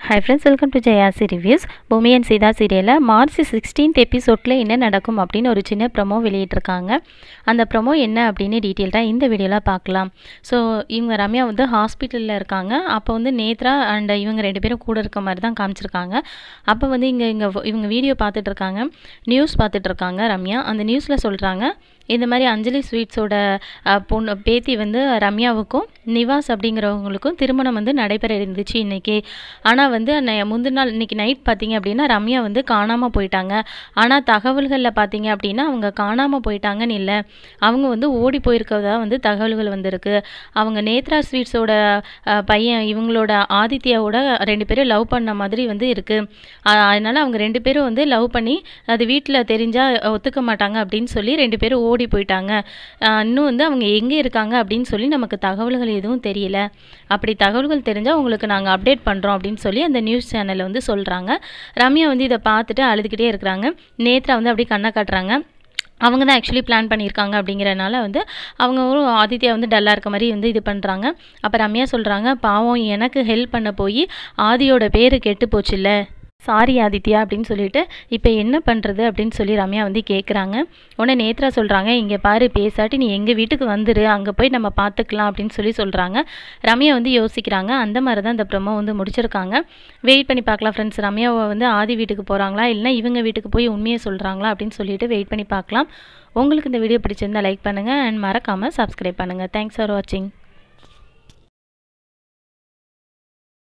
high friends welcome to ஜெயாசி reviews Bhoomi and Seetha சீரியலில் March sixteenth எபிசோடில் என்ன நடக்கும் அப்படின்னு ஒரு சின்ன ப்ரொமோ வெளியிட்டிருக்காங்க அந்த ப்ரொமோ என்ன அப்படின்னு டீட்டெயில்டாக இந்த வீடியோவில் பார்க்கலாம் ஸோ இவங்க ரம்யா வந்து ஹாஸ்பிட்டலில் இருக்காங்க அப்போ வந்து நேத்ரா அண்ட் இவங்க ரெண்டு பேரும் கூட இருக்க மாதிரி தான் காமிச்சிருக்காங்க அப்போ வந்து இங்கே இங்கே இவங்க வீடியோ பார்த்துட்டு இருக்காங்க நியூஸ் பார்த்துட்டு இருக்காங்க ரம்யா அந்த நியூஸில் சொல்கிறாங்க இந்த மாதிரி அஞ்சலி ஸ்வீட்ஸோட அஹ், பொண்ணு பேத்தி வந்து ரம்யாவுக்கும் நிவாஸ் அப்படிங்கிறவங்களுக்கும் திருமணம் வந்து நடைபெற இருந்துச்சு இன்றைக்கி ஆனால் வந்து ந- முந்தின நாள் இன்னைக்கு நைட் பார்த்தீங்க அப்படின்னா ரம்யா வந்து காணாமல் போயிட்டாங்க ஆனால் தகவல்களில் பார்த்தீங்க அப்படின்னா அவங்க காணாமல் போயிட்டாங்கன்னு இல்லை அவங்க வந்து ஓடி போயிருக்கிறதா வந்து தகவல்கள் வந்திருக்கு அவங்க நேத்ரா ஸ்வீட்ஸோட அஹ், பையன் இவங்களோட ஆதித்யாவோட ரெண்டு பேரும் லவ் பண்ண மாதிரி வந்து இருக்குது அதனால் அவங்க ரெண்டு பேரும் வந்து லவ் பண்ணி அது வீட்டில் தெரிஞ்சால் ஒத்துக்க மாட்டாங்க அப்படின்னு சொல்லி ரெண்டு பேரும் ஓடி போயிட்டாங்க ஆஹ் இன்னும் வந்து அவங்க எங்கே இருக்காங்க அப்படின்னு சொல்லி நமக்கு தகவல்கள் எதுவும் தெரியல அப்படி தகவல்கள் தெரிஞ்சால் உங்களுக்கு நாங்கள் அப்டேட் பண்ணுறோம் அப்படின்னு சொல்லி அந்த நியூஸ் சேனலில் வந்து சொல்கிறாங்க ரம்யா வந்து இதை பார்த்துட்டு அழுதுகிட்டே இருக்கிறாங்க நேத்ரா வந்து அப்படியே கண்ணை காட்டுறாங்க அவங்க தான் ஆக்சுவலி பிளான் பண்ணியிருக்காங்க அப்படிங்கிறனால வந்து அவங்க ஒரு ஆதித்யா வந்து டல்லாக இருக்க மாதிரி வந்து இது பண்ணுறாங்க அப்போ ரம்யா சொல்கிறாங்க பாவம் எனக்கு ஹெல்ப் பண்ண போய் ஆதியோட பேர் கெட்டு போச்சுல்ல சாரி ஆதித்யா அப்படின்னு சொல்லிட்டு இப்போ என்ன பண்ணுறது அப்படின்னு சொல்லி ரம்யா வந்து கேட்குறாங்க உடனே நேத்ரா சொல்கிறாங்க இங்கே பாரு பேசாட்டி நீ எங்கள் வீட்டுக்கு வந்துரு அங்கே போய் நம்ம பார்த்துக்கலாம் அப்படின்னு சொல்லி சொல்கிறாங்க ரம்யா வந்து யோசிக்கிறாங்க அந்த மாதிரி தான் இந்த ப்ரொமோ வந்து முடிச்சிருக்காங்க வெயிட் பண்ணி பார்க்கலாம் ஃப்ரெண்ட்ஸ் ரம்யாவை வந்து ஆதி வீட்டுக்கு போகிறாங்களா இல்லைன்னா இவங்க வீட்டுக்கு போய் உண்மையை சொல்கிறாங்களா அப்படின்னு சொல்லிட்டு வெயிட் பண்ணி பார்க்கலாம் உங்களுக்கு இந்த வீடியோ பிடிச்சிருந்தா லைக் பண்ணுங்கள் அண்ட் மறக்காமல் சப்ஸ்கிரைப் பண்ணுங்கள் தேங்க்ஸ் ஃபார் வாட்சிங்